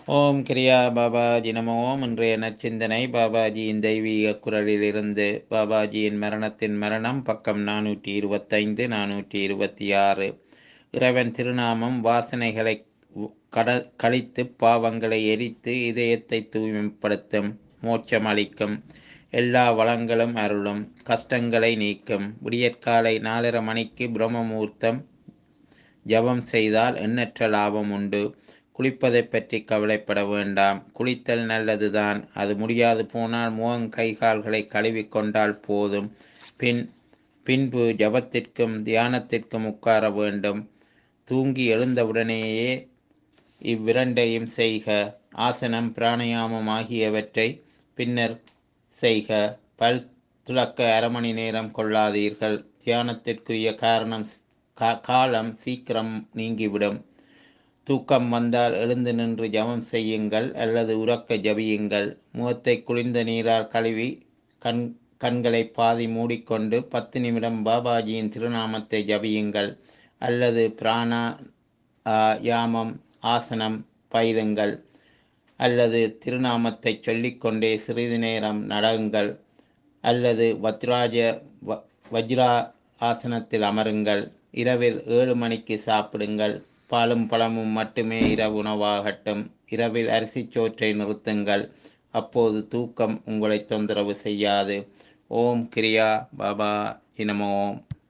ஓம் கிரியா பாபாஜி நமோ இன்றைய நச்சிந்தனை பாபாஜியின் தெய்வீக குரலிலிருந்து பாபாஜியின் மரணத்தின் மரணம் பக்கம் நானூற்றி இருபத்தைந்து நானூற்றி இருபத்தி ஆறு இறைவன் திருநாமம் வாசனைகளை கட கழித்து பாவங்களை எரித்து இதயத்தை தூய்மைப்படுத்தும் மோட்சம் அளிக்கும் எல்லா வளங்களும் அருளும் கஷ்டங்களை நீக்கும் விடியற்காலை நாலரை மணிக்கு பிரம்மமுகூர்த்தம் ஜபம் செய்தால் எண்ணற்ற லாபம் உண்டு குளிப்பதை பற்றி கவலைப்பட வேண்டாம் குளித்தல் நல்லதுதான் அது முடியாது போனால் முகம் கை கால்களை கழுவிக்கொண்டால் போதும் பின் பின்பு ஜபத்திற்கும் தியானத்திற்கும் உட்கார வேண்டும் தூங்கி எழுந்தவுடனேயே இவ்விரண்டையும் செய்க ஆசனம் பிராணயாமம் ஆகியவற்றை பின்னர் செய்க பல் துளக்க அரை மணி நேரம் கொள்ளாதீர்கள் தியானத்திற்குரிய காரணம் காலம் சீக்கிரம் நீங்கிவிடும் தூக்கம் வந்தால் எழுந்து நின்று ஜபம் செய்யுங்கள் அல்லது உறக்க ஜபியுங்கள் முகத்தை குளிர்ந்த நீரால் கழுவி கண் கண்களை பாதி மூடிக்கொண்டு பத்து நிமிடம் பாபாஜியின் திருநாமத்தை ஜபியுங்கள் அல்லது பிராணா யாமம் ஆசனம் பயிலுங்கள் அல்லது திருநாமத்தை சொல்லிக்கொண்டே சிறிது நேரம் நடங்கள் அல்லது வத்ராஜ வஜ்ரா ஆசனத்தில் அமருங்கள் இரவில் ஏழு மணிக்கு சாப்பிடுங்கள் பாலும் பழமும் மட்டுமே இரவு உணவாகட்டும் இரவில் அரிசி சோற்றை நிறுத்துங்கள் அப்போது தூக்கம் உங்களை தொந்தரவு செய்யாது ஓம் கிரியா பாபா இனமோம்